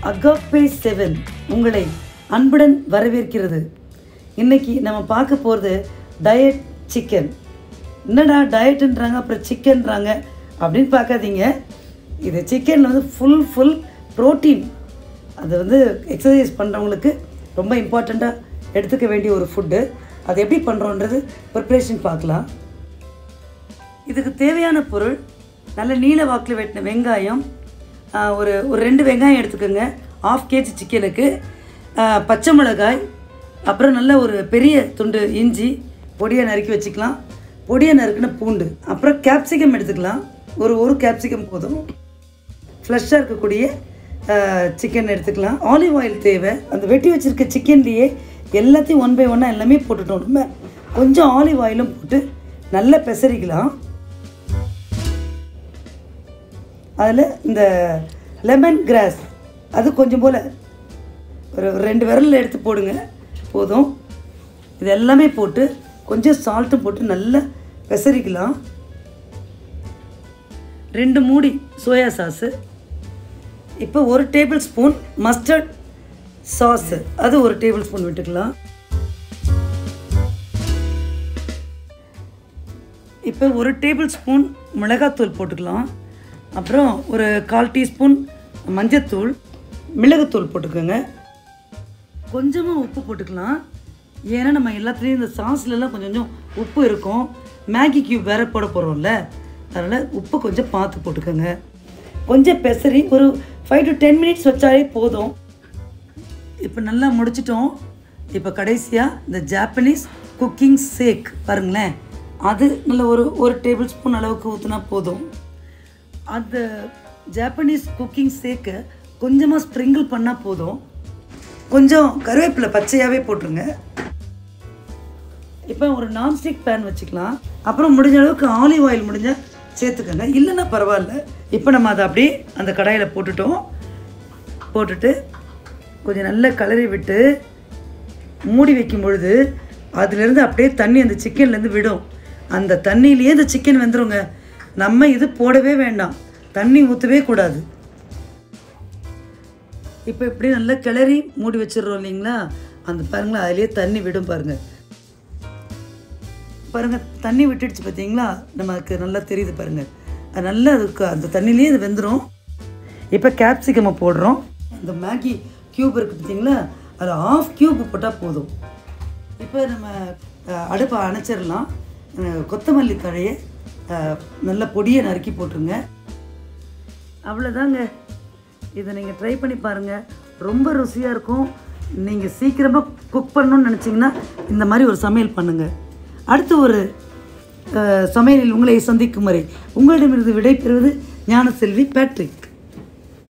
agape seven உங்களை அன்புடன் வரவேற்கிறது இன்னைக்கு நம்ம பார்க்க போகிறது டயட் சிக்கன் என்னடா டயட்டுன்றாங்க அப்புறம் சிக்கன்றாங்க அப்படின்னு பார்க்காதீங்க இது சிக்கனில் வந்து ஃபுல் ஃபுல் ப்ரோட்டீன் அது வந்து எக்ஸசைஸ் பண்ணுறவங்களுக்கு ரொம்ப இம்பார்ட்டண்ட்டாக எடுத்துக்க வேண்டிய ஒரு ஃபுட்டு அது எப்படி பண்ணுறோன்றது ப்ரிப்ரேஷன் பார்க்கலாம் இதுக்கு தேவையான பொருள் நல்ல நீல வாக்கில் வெட்டின வெங்காயம் ஆ, ஒரு ஒரு ரெண்டு வெங்காயம் எடுத்துக்கோங்க ஆஃப் கேஜி சிக்கனுக்கு ஆ, பச்சை மிளகாய் அப்புறம் நல்ல ஒரு பெரிய துண்டு இஞ்சி பொடியாக நறுக்கி வச்சுக்கலாம் பொடியாக நறுக்கின பூண்டு அப்புறம் கேப்சிகம் எடுத்துக்கலாம் ஒரு ஒரு கேப்சிகம் போதும் ஃப்ரெஷ்ஷாக இருக்கக்கூடிய சிக்கன் எடுத்துக்கலாம் ஆலிவ் ஆயில் தேவை அந்த வெட்டி வச்சுருக்க சிக்கன்லேயே எல்லாத்தையும் ஒன் பை ஒன்னாக எல்லாமே போட்டுட்டோம் நம்ம கொஞ்சம் ஆலிவ் ஆயிலும் போட்டு நல்லா பெசரிக்கலாம் அதில் இந்த லெமன் கிராஸ் அது கொஞ்சம் போல் ஒரு ரெண்டு விரலில் எடுத்து போடுங்க போதும் இது எல்லாமே போட்டு கொஞ்சம் சால்ட்டும் போட்டு நல்லா பெசரிக்கலாம் ரெண்டு மூடி சோயா சாஸு இப்போ ஒரு டேபிள் ஸ்பூன் மஸ்டர்ட் சாஸு அது ஒரு டேபிள் ஸ்பூன் விட்டுக்கலாம் இப்போ ஒரு டேபிள் ஸ்பூன் மிளகாத்தூள் போட்டுக்கலாம் அப்புறம் ஒரு கால் டீஸ்பூன் மஞ்சத்தூள் மிளகுத்தூள் போட்டுக்கோங்க கொஞ்சமாக உப்பு போட்டுக்கலாம் ஏன்னா நம்ம எல்லாத்துலேயும் இந்த சாஸ்லலாம் கொஞ்சம் கொஞ்சம் உப்பு இருக்கும் மேகி கியூப் வேறு போட போகிறோம்ல அதனால் உப்பு கொஞ்சம் பார்த்து போட்டுக்கோங்க கொஞ்சம் பெசரி ஒரு ஃபைவ் டு டென் மினிட்ஸ் வச்சாலே போதும் இப்போ நல்லா முடிச்சிட்டோம் இப்போ கடைசியாக இந்த ஜாப்பனீஸ் குக்கிங் சேக் பாருங்களேன் அது நல்ல ஒரு ஒரு டேபிள் ஸ்பூன் அளவுக்கு ஊற்றினா போதும் அந்த ஜாப்பனீஸ் குக்கிங் சேக்கை கொஞ்சமாக ஸ்ப்ரிங்கிள் பண்ணால் போதும் கொஞ்சம் கருவேப்பிலை பச்சையாகவே போட்டுருங்க இப்போ ஒரு நான்ஸ்டிக் பேன் வச்சுக்கலாம் அப்புறம் முடிஞ்ச அளவுக்கு ஆலிவ் ஆயில் முடிஞ்சால் சேர்த்துக்கோங்க இல்லைன்னா பரவாயில்ல இப்போ நம்ம அதை அப்படியே அந்த கடாயில் போட்டுட்டோம் போட்டுட்டு கொஞ்சம் நல்லா கலரி விட்டு மூடி வைக்கும் பொழுது அதுலேருந்து அப்படியே தண்ணி அந்த சிக்கன்லேருந்து விடும் அந்த தண்ணியிலேயே இந்த சிக்கன் வெந்துருங்க நம்ம இது போடவே வேண்டாம் தண்ணி ஊற்றவே கூடாது இப்போ இப்படி நல்லா கிளறி மூடி வச்சிடுறோம் இல்லைங்களா அந்த பாருங்களா அதுலேயே தண்ணி விடும் பாருங்கள் பாருங்கள் தண்ணி விட்டுடுச்சு பார்த்தீங்களா நமக்கு நல்லா தெரியுது பாருங்கள் அது நல்லா அதுக்கு அந்த தண்ணியிலேயே அது வெந்துடும் இப்போ கேப்சிகமை போடுறோம் அந்த மேகி க்யூப் இருக்குது பார்த்தீங்களா அது ஆஃப் க்யூப் போட்டால் போதும் இப்போ நம்ம அஹ், அடுப்பை அணைச்சிடலாம் அஹ், கொத்தமல்லி தழையை அஹ், நல்ல பொடியை நறுக்கி போட்டுருங்க அவ்வளோதாங்க இதை நீங்கள் ட்ரை பண்ணி பாருங்கள் ரொம்ப ருசியாக இருக்கும் நீங்கள் சீக்கிரமாக குக் பண்ணணும்னு நினச்சிங்கன்னா இந்த மாதிரி ஒரு சமையல் பண்ணுங்கள் அடுத்து ஒரு அஹ், சமையலில் உங்களை சந்திக்கும் வரை உங்களிடமிருந்து விடைபெறுவது ஞானசெல்வி பேட்ரிக்